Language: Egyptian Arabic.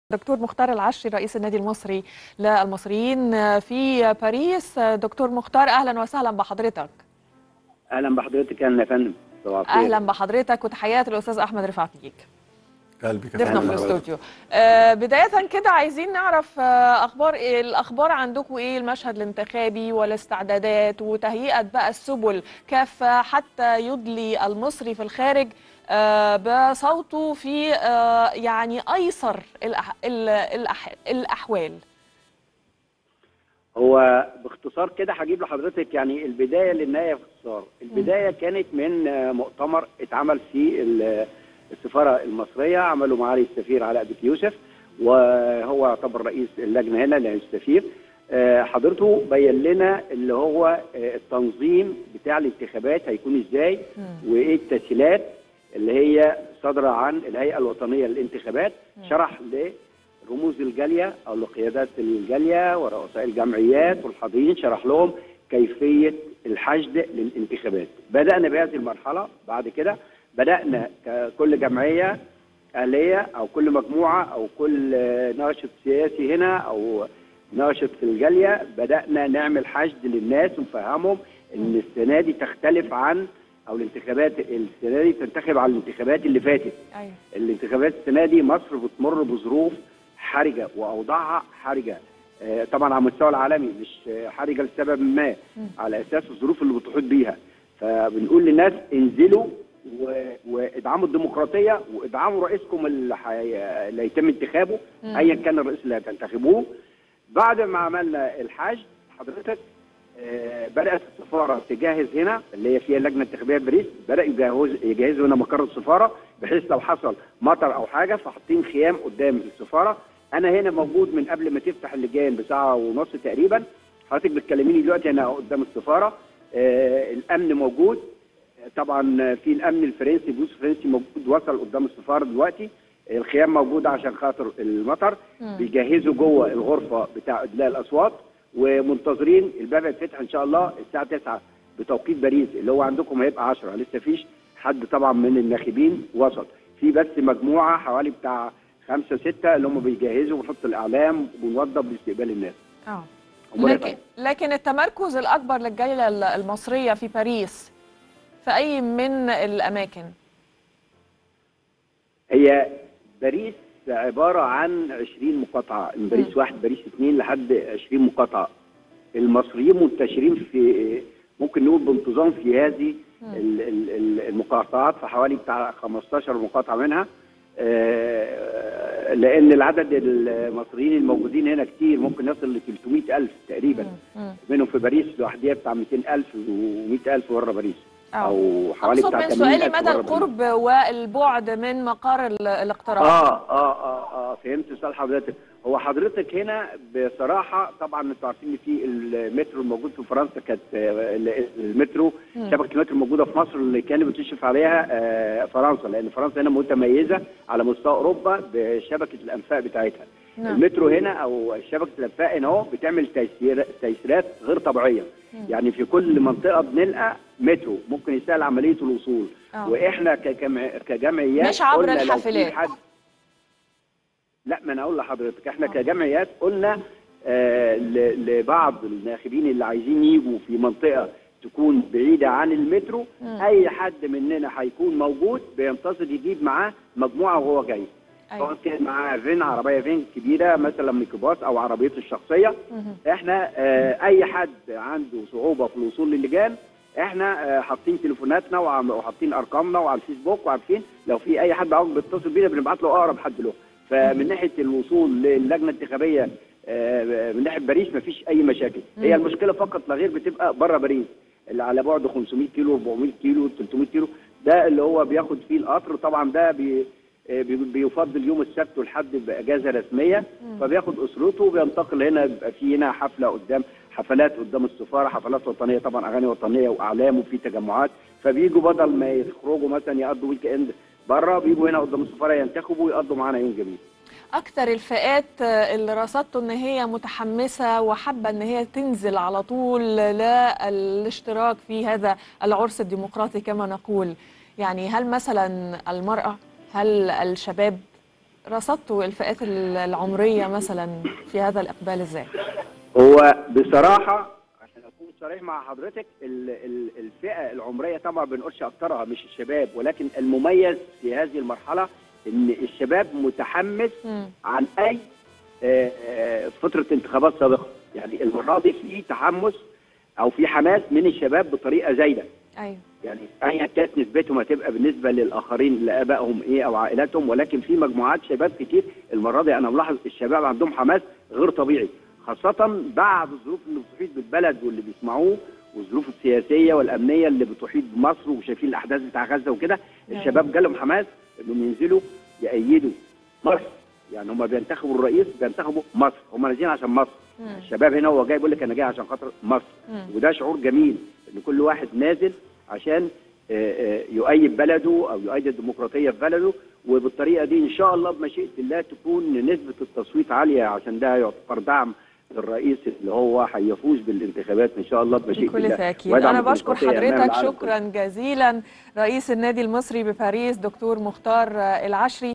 دكتور مختار العشري رئيس النادي المصري للمصريين في باريس دكتور مختار اهلا وسهلا بحضرتك اهلا بحضرتك يا فندم اهلا بحضرتك وتحيات الاستاذ احمد رفعت ليك اهلا بك ضيفنا في الاستوديو آه بدايه كده عايزين نعرف آه اخبار إيه الاخبار عندكم ايه المشهد الانتخابي والاستعدادات وتهيئه بقى السبل كافه حتى يدلي المصري في الخارج آه بصوته في آه يعني ايسر الأح الأح الاحوال هو باختصار كده هجيب لحضرتك يعني البدايه للنهايه باختصار البدايه كانت من مؤتمر اتعمل في السفاره المصريه عملوا معالي السفير علاء بك يوسف وهو يعتبر رئيس اللجنه هنا اللي السفير حضرته بين لنا اللي هو التنظيم بتاع الانتخابات هيكون ازاي وايه التسهيلات اللي هي صادره عن الهيئه الوطنيه للانتخابات شرح لرموز الجاليه او لقيادات الجاليه ورؤساء الجمعيات والحاضرين شرح لهم كيفيه الحشد للانتخابات بدانا بهذه المرحله بعد كده بدانا كل جمعيه اهليه او كل مجموعه او كل ناشط سياسي هنا او ناشط في الجاليه بدانا نعمل حشد للناس ونفهمهم ان السنه دي تختلف عن او الانتخابات السنه دي تنتخب عن الانتخابات اللي فاتت أيوة. الانتخابات السنه دي مصر بتمر بظروف حرجه واوضاعها حرجه آه طبعا على المستوى العالمي مش حرجه لسبب ما م. على اساس الظروف اللي بتحيط بيها فبنقول للناس انزلوا وادعموا الديمقراطيه وادعموا رئيسكم اللي, حي... اللي هيتم انتخابه ايا كان الرئيس اللي هتنتخبوه بعد ما عملنا الحشد حضرتك آه بدات السفاره تجهز هنا اللي هي فيها اللجنه الانتخابيه في باريس بدا يجهز يجهزوا هنا مقر السفاره بحيث لو حصل مطر او حاجه فحاطين خيام قدام السفاره انا هنا موجود من قبل ما تفتح اللجان بساعه ونص تقريبا حضرتك بتكلميني دلوقتي انا قدام السفاره آه الامن موجود طبعا في الامن الفرنسي بوس فرنسي موجود وصل قدام السفاره دلوقتي الخيام موجوده عشان خاطر المطر م. بيجهزوا جوه الغرفه بتاع ادلاء الاصوات ومنتظرين الباب هيتفتح ان شاء الله الساعه 9 بتوقيت باريس اللي هو عندكم هيبقى 10 لسه فيش حد طبعا من الناخبين وصل في بس مجموعه حوالي بتاع خمسه سته اللي هم بيجهزوا ونحط الاعلام ونوضب لاستقبال الناس. اه لكن لكن التمركز الاكبر للجاليه المصريه في باريس في اي من الاماكن؟ هي باريس عباره عن 20 مقاطعه من باريس واحد باريس اثنين لحد 20 مقاطعه المصريين منتشرين في ممكن نقول بانتظام في هذه المقاطعات في حوالي بتاع 15 مقاطعه منها لان العدد المصريين الموجودين هنا كتير ممكن يصل ل 300000 تقريبا منهم في باريس لوحدها بتاع 200000 و100000 بره باريس او حوالي بتاع من سؤالي مدى القرب والبعد من مقر الاقتراع اه اه اه اه فهمت سؤال حضرتك هو حضرتك هنا بصراحه طبعا انتوا عارفين ان في المترو الموجود في فرنسا كانت المترو شبكه المترو الموجوده في مصر اللي كانت بتشرف عليها آه فرنسا لان فرنسا هنا متميزه على مستوى اوروبا بشبكه الانفاق بتاعتها نعم. المترو هنا او شبكه الانفاق هنا اهو بتعمل تيسير تيسيرات غير طبيعيه مم. يعني في كل منطقه بنلقى مترو ممكن يسهل عمليه الوصول أوه. واحنا كجمع... كجمعيات مش عبر الحافلات حد... لا ما انا اقول لحضرتك احنا أوه. كجمعيات قلنا آه ل... لبعض الناخبين اللي عايزين يجوا في منطقه تكون بعيده عن المترو مم. اي حد مننا هيكون موجود بينتظر يجيب معاه مجموعه وهو جاي سواء أيوة. كان معاه فين عربيه فين كبيره مثلا ميكروباص او عربيته الشخصيه مه. احنا اه اي حد عنده صعوبه في الوصول للجان احنا اه حاطين تليفوناتنا وحاطين ارقامنا وعلى الفيسبوك وعارفين لو في اي حد عاوز بيتصل بينا بنبعت له اقرب حد له فمن ناحيه الوصول للجنه الانتخابيه اه من ناحيه باريس مفيش اي مشاكل مه. هي المشكله فقط لا غير بتبقى بره باريس اللي على بعد 500 كيلو 400 كيلو 300 كيلو ده اللي هو بياخد فيه القطر طبعا ده بي بيفضل يوم السبت والحد باجازه رسميه مم. فبياخد اسرته وبينتقل هنا بيبقى في هنا حفله قدام حفلات قدام السفاره حفلات وطنيه طبعا اغاني وطنيه واعلام وفي تجمعات فبيجوا بدل ما يخرجوا مثلا يقضوا ويك اند بره بيجوا هنا قدام السفاره ينتخبوا ويقضوا معانا يوم جميل. اكثر الفئات اللي رصدته ان هي متحمسه وحابه ان هي تنزل على طول للاشتراك في هذا العرس الديمقراطي كما نقول يعني هل مثلا المراه هل الشباب رصدتوا الفئات العمريه مثلا في هذا الاقبال ازاي؟ هو بصراحه عشان اكون صريح مع حضرتك ال- ال- الفئه العمريه طبعا ما بنقولش اكترها مش الشباب ولكن المميز في هذه المرحله ان الشباب متحمس مم. عن اي آه، آه، فتره انتخابات سابقه يعني المره دي في تحمس او في حماس من الشباب بطريقه زايده ايوه يعني ايا كانت نسبتهم هتبقى بالنسبه للاخرين لابائهم ايه او عائلاتهم ولكن في مجموعات شباب كتير المره دي انا ملاحظ الشباب عندهم حماس غير طبيعي خاصه بعد الظروف اللي بتحيط بالبلد واللي بيسمعوه والظروف السياسيه والامنيه اللي بتحيط بمصر وشايفين الاحداث بتاع غزه وكده نعم. الشباب جالهم حماس انهم ينزلوا يأيدوا مصر يعني هم بينتخبوا الرئيس بينتخبوا مصر هم نازلين عشان مصر مم. الشباب هنا هو جاي بيقول لك انا جاي عشان خاطر مصر مم. وده شعور جميل ان كل واحد نازل عشان آه، آه، يؤيد بلده او يؤيد الديمقراطيه في بلده وبالطريقه دي ان شاء الله بمشيئه الله تكون نسبه التصويت عاليه عشان ده يعتبر دعم للرئيس اللي هو هيفوز بالانتخابات ان شاء الله بمشيئه الله بكل تأكيد ويدعم أنا بشكر الديمقراطية أمام حضرتك العالم كله. شكرا جزيلا رئيس النادي المصري بباريس دكتور مختار العشري